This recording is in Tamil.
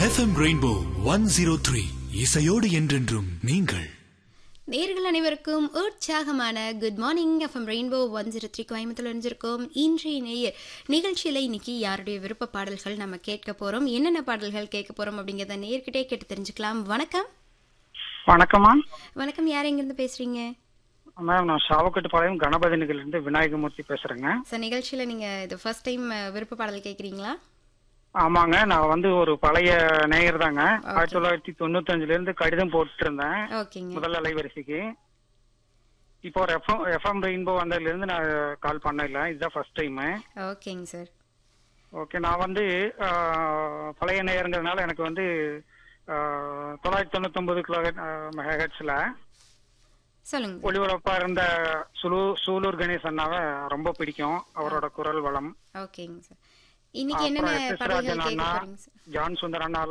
FM Rainbow one zero three இசையோடு என்றென்றும் நீங்கள் நேர்கள் அனைவருக்கும் உற்சாகமான good morning FM Rainbow one zero three Coimbatore இருந்திருக்கோம் இன்றைய நேயர் நிகழ்ச்சியில் இன்னைக்கு யாருடைய விருப்ப பாடல்கள் நம்ம கேட்க போறோம் என்னென்ன பாடல்கள் கேட்க போறோம் அப்படிங்கிறத நேர்கிட்டே கேட்டு தெரிஞ்சுக்கலாம் வணக்கம் வணக்கம்மா வணக்கம் யார் எங்கிருந்து பேசுறீங்க மேம் நான் சாவக்கட்டுப்பாளையம் கணபதி இருந்து விநாயகமூர்த்தி பேசுறேங்க சார் நிகழ்ச்சியில நீங்க இது ஃபர்ஸ்ட் டைம் விருப்ப பாடல் கேட்குறீங்களா ஆமாங்க நான் வந்து ஒரு பழைய நேயர் தாங்க ஆயிரத்தி தொள்ளாயிரத்தி தொண்ணூத்தஞ்சுல இருந்து கடிதம் போட்டுட்டு இருந்தேன் ஓகேங்க முதல் அலைவரிசைக்கு இப்போ ஒரு எஃப்எம் எஃப்எம் ரெயின்போ வந்ததுல இருந்து நான் கால் பண்ணல இதுதான் ஃபர்ஸ்ட் டைம் ஓகேங்க சார் ஓகே நான் வந்து ஆஹ், பழைய நேயருங்கிறதுனால எனக்கு வந்து ஆஹ், தொள்ளாயிரத்தி தொண்ணூத்தொன்பது கிலோ மெகாஹெட்ஸ்ல சொல்லுங்க ஒளிபரப்பா இருந்த சுலு சூலூர் கணேஷ் அண்ணாவை ரொம்ப பிடிக்கும் அவரோட குரல் வளம் ஓகேங்க சார் இன்னைக்கு என்னென்ன அப்புறம் எஸ் எஸ் பாடல்கள் ராஜன் கேட்க அண்ணா போறீங்க சார் ஜான் சுந்தர் அண்ணா